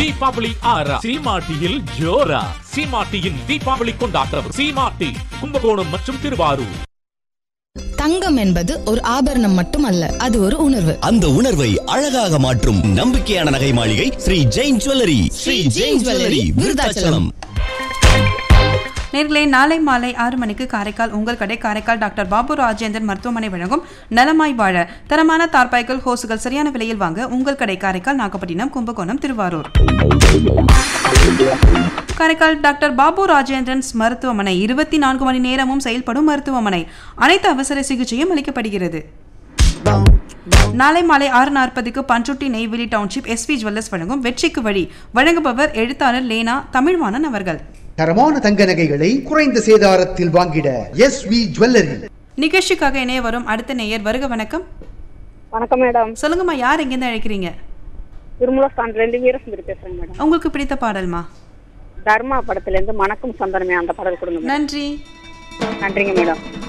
தீபாவளி ஆரா சீமாட்டியில் ஜோரா சீமாட்டியின் தீபாவளி கொண்டாட்டம் சீமாட்டி கும்பகோணம் மற்றும் திருவாரூர் தங்கம் என்பது ஒரு ஆபரணம் மட்டுமல்ல அது ஒரு உணர்வு அந்த உணர்வை அழகாக மாற்றும் நம்பிக்கையான நகை மாளிகை ஸ்ரீ ஜெயின் ஜுவல்லரி ஸ்ரீ ஜெயின் ஜுவல்லரி விருதாச்சலம் நேர்களே நாளை மாலை ஆறு மணிக்கு காரைக்கால் உங்கள் கடை காரைக்கால் டாக்டர் பாபு ராஜேந்திரன் மருத்துவமனை வழங்கும் நலமாய் வாழ தரமான தார்பாய்கள் ஹோசுகள் சரியான விலையில் வாங்க உங்கள் கடை காரைக்கால் நாகப்பட்டினம் கும்பகோணம் திருவாரூர் காரைக்கால் டாக்டர் பாபு ராஜேந்திரன்ஸ் மருத்துவமனை இருபத்தி நான்கு மணி நேரமும் செயல்படும் மருத்துவமனை அனைத்து அவசர சிகிச்சையும் அளிக்கப்படுகிறது நாளை மாலை ஆறு நாற்பதுக்கு பஞ்சுட்டி நெய்வேலி டவுன்ஷிப் எஸ்வி ஜுவல்லர்ஸ் வழங்கும் வெற்றிக்கு வழி வழங்குபவர் எழுத்தாளர் லேனா தமிழ்வாணன் அவர்கள் தரமான தங்க நகைகளை குறைந்த சேதாரத்தில் வாங்கிட எஸ் வி ஜுவல்லரி நிகழ்ச்சிக்காக இணைய வரும் அடுத்த நேயர் வருக வணக்கம் வணக்கம் மேடம் சொல்லுங்கம்மா யார் எங்கேருந்து அழைக்கிறீங்க திருமூல ஸ்டாண்ட் ரெண்டு வீரசுந்தரி பேசுறேங்க மேடம் உங்களுக்கு பிடித்த பாடல்மா தர்மா படத்துல இருந்து மணக்கும் சந்தனமே அந்த பாடல் கொடுங்க மேடம். நன்றி நன்றிங்க மேடம்